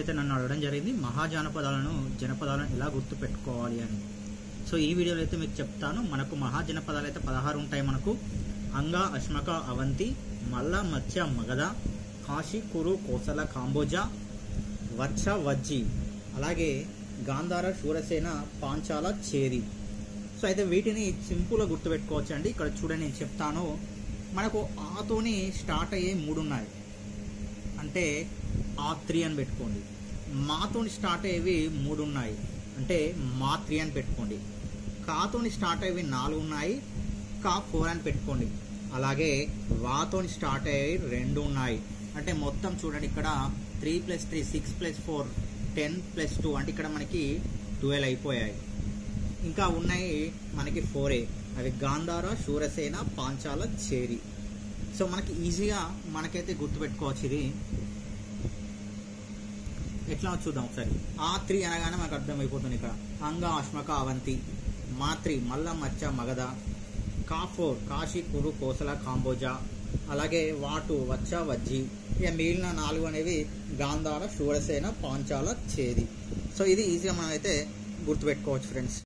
అయితే నన్ను అడగడం జరిగింది మహాజనపదాలను జనపదాలను ఎలా గుర్తు పెట్టుకోవాలి అని సో ఈ వీడియోలో అయితే మీకు చెప్తాను మనకు మహాజనపదాలు అయితే పదహారు ఉంటాయి మనకు అంగ అశ్మక అవంతి మల్ల మత్స్య మగధ కాశీ కురు కోసల కాంబోజా వర్ష వజ్జి అలాగే గాంధార శూరసేన పాంచాల చేరి సో అయితే వీటిని సింపుల్గా గుర్తుపెట్టుకోవచ్చు అండి ఇక్కడ చూడండి నేను చెప్తాను మనకు ఆతోని స్టార్ట్ అయ్యే మూడు ఉన్నాయి అంటే ఆ త్రీ అని పెట్టుకోండి మాతోని స్టార్ట్ అయ్యేవి మూడు ఉన్నాయి అంటే మా త్రీ అని పెట్టుకోండి కాతోని స్టార్ట్ అయ్యేవి నాలుగు ఉన్నాయి కా ఫోర్ అని పెట్టుకోండి అలాగే వాతోని స్టార్ట్ అయ్యేవి రెండు ఉన్నాయి అంటే మొత్తం చూడండి ఇక్కడ three plus three six plus four ten plus two అంటే ఇక్కడ మనకి ట్వెల్వ్ అయిపోయాయి ఇంకా ఉన్నాయి మనకి ఫోరే అవి గాంధార శూరసేన పాంచాల చేరి సో మనకి ఈజీగా మనకైతే గుర్తుపెట్టుకోవచ్చు ఇది ఎట్లా చూద్దాం ఒకసారి ఆ త్రీ అనగానే మనకు అర్థమైపోతుంది ఇక్కడ అంగ అశ్మక అవంతి మాత్రి మల్ల మచ్చ మగధ కాఫోర్ కాశీ కురు కోసల కాంబోజా అలాగే వాటు వచ్చ వజ్జి ఇక మిగిలిన నాలుగు అనేవి గాంధార శూరసేన పాంచాల చేది సో ఇది ఈజీగా మనం అయితే గుర్తుపెట్టుకోవచ్చు ఫ్రెండ్స్